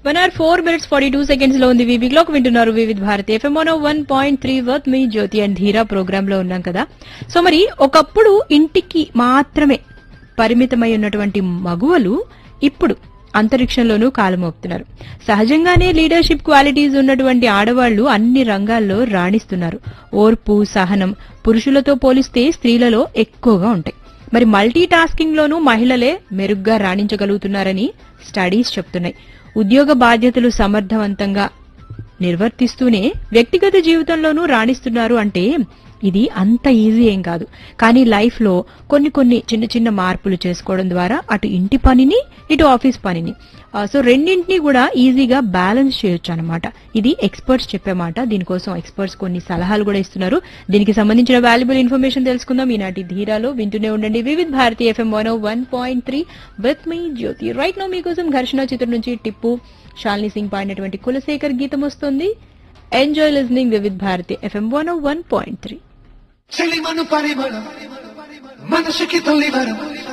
one hour four minutes forty two seconds లో ఉంది వివి క్లాక్ వింటున్నారు Vividh Bharati FM one point three with me Jyothi and Dheera program లో ఉన్నాం కదా సో మరి ఒకప్పుడు ఇంటికి మాత్రమే పరిమితమై ఉన్నటువంటి మగువలు ఇప్పుడు అంతరిక్షంలోనూ కాలమోపుతున్నారు సహజంగానే లీడర్షిప్ క్వాలిటీస్ ఉన్నటువంటి ఆడవాళ్లు అన్ని రంగాల్లో రాణిస్తున్నారు ఓర్పు సహనం పురుషులతో పోలిస్తే స్త్రీలలో ఎక్కువగా ఉంటాయి మరి మల్టీ టాస్కింగ్ లోనూ మహిళలే మెరుగ్గా రాణించగలుగుతున్నారని స్టడీస్ చెప్తున్నాయి ఉద్యోగ బాధ్యతలు సమర్థవంతంగా నిర్వర్తిస్తూనే వ్యక్తిగత జీవితంలోనూ రాణిస్తున్నారు అంటే ఇది అంత ఈజీ ఏం కాదు కానీ లైఫ్ లో కొన్ని కొన్ని చిన్న చిన్న మార్పులు చేసుకోవడం ద్వారా అటు ఇంటి పనిని ఇటు ఆఫీస్ పనిని ఆ, సో రెండింటినీ కూడా ఈజీగా బ్యాలెన్స్ చేయొచ్చు అనమాట ఇది ఎక్స్పర్ట్స్ చెప్పే మాట దీనికోసం ఎక్స్పర్ట్స్ కొన్ని సలహాలు కూడా ఇస్తున్నారు దీనికి సంబంధించిన వాల్యుబుల్ ఇన్ఫర్మేషన్ తెలుసుకుందాం ఈనాటి ధీరాలో వింటూనే ఉండండి Vividh Bharati FM one one point three with me Jyothi right now మీకోసం ఘర్షణ చిత్రం నుంచి టిప్పు శాలిని సింగ్ పాడినటువంటి కులశేఖర్ గీతం వస్తుంది enjoy listening Vividh Bharati FM one one point three చెలిమను పరిమళం మనసుకి తొలి వరం